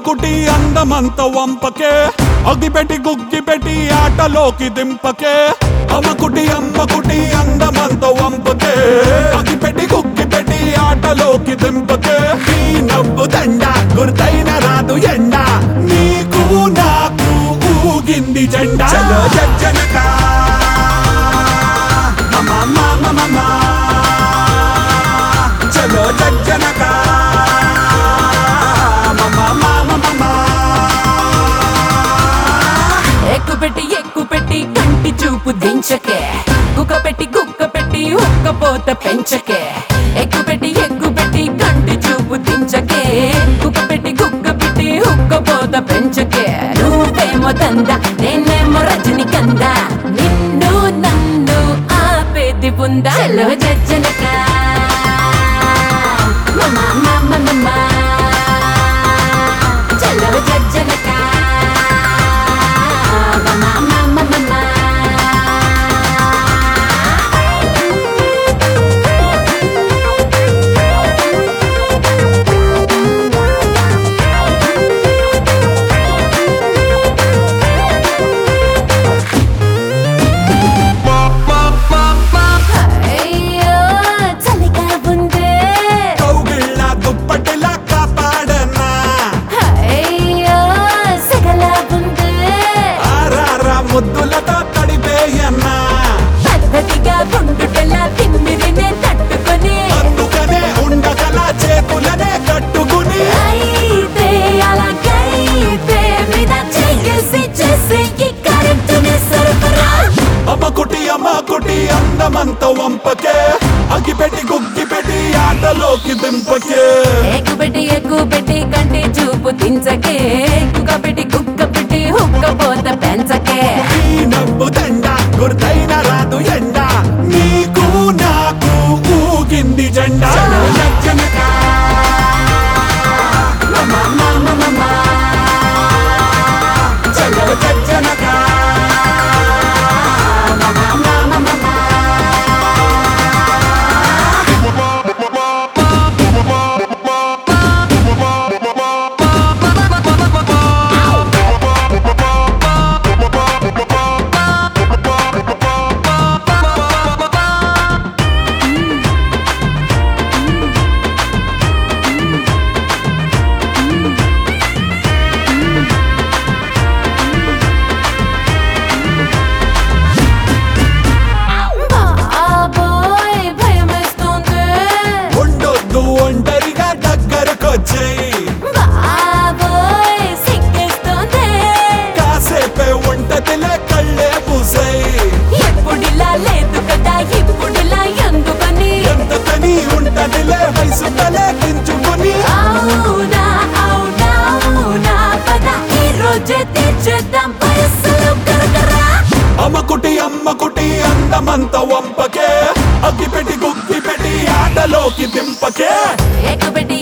కుటి అందమంత వంపకే అగిపెట్టి గుగ్గి పెట్టి ఆటలోకి దింపకే అమ్మకుటి అమ్మకుటి అందమంత వంపకే అగిపెట్టి గుగ్గి పెట్టి ఆటలోకి దింపకే ఈ నవ్వు దండ గుర్తైన రాదు ఎండ నీకు నాకు ఊగింది జెండా చలో జజ్జనక మమ మమ మమ చలో జజ్జనక మమ మమ మమ ఎక్కు పెట్టి ఎక్కు పెట్టి కంటి చూపు దించకే కుక్క పెట్టి కుక్క పెట్టి హుక్కపోత పెంచకే ఎక్కు పెట్టి ఎక్కు పెట్టి కంటి చూపు దించకే కుక్క పెట్టి కుక్క పెట్టి హుక్కపోత పెంచకే నువ్వేమో దంద నేనేమో రజని కంద నిన్ను నన్ను ఆపేది ఉందా చలో జజ్జనక మమ మమ మమ చలో జజ్జనక మమ మమ మమ అయ్యో చలిగా ఉందే కౌగిళ్ళ దుప్పటిలా కాపాడనా అయ్యో సెగలా ఉందే ఆరారా ముద్దులతో తడిపేయన్నా పద్ధతిగా గుండుటలా తిమ్మిరినే తట్టుకొని అందుకనే ఉండగల చేతులనే కట్టుకుని అయితే అలాగైతే మీద చేసి చేసేకి కరెంటుని సరఫరా అమ్మకుటి అమ్మకుటి అందమంత వంపకే అగిపెట్టి గుగ్గిపెట్టి ఆటలోకి దింపకే ఎక్కుపెట్టి ఎక్కుపెట్టి కంటి చూపు దించకే కుక్క పెట్టి కుక్క పెట్టి హుక్క పోత పెంచకే ఈ నవ్వు దండ గుర్తైన రాదు ఎండ నీకు నాకు ఊగింది జెండా జనక మమ మమ మమ చలో జనక మమ మమ మమ బాబోయ్ భయమేస్తుంది ఉండొద్దు ఒంటరిగా దగ్గరకొచ్చేయి బాబోయ్ సిగ్గేస్తుంది కాసేపే ఉంటదిలే కళ్ళే పూసేయి ఎప్పుడిలా లేదు కదా ఇప్పుడిలా ఎందుకని ఎంత తని ఉంటదిలే వయసు తలే దించుకుని అవునా అవునా అవునా పద ఈ రోజే తీర్చేద్దాం పైసలు కరకరా అమ్మకుటి అమ్మకుటి అందమంత వంపకే అగ్గిపెట్టి గుగ్గిపెట్టి ఆటలోకి దింపకే ఎక్కుపెట్టి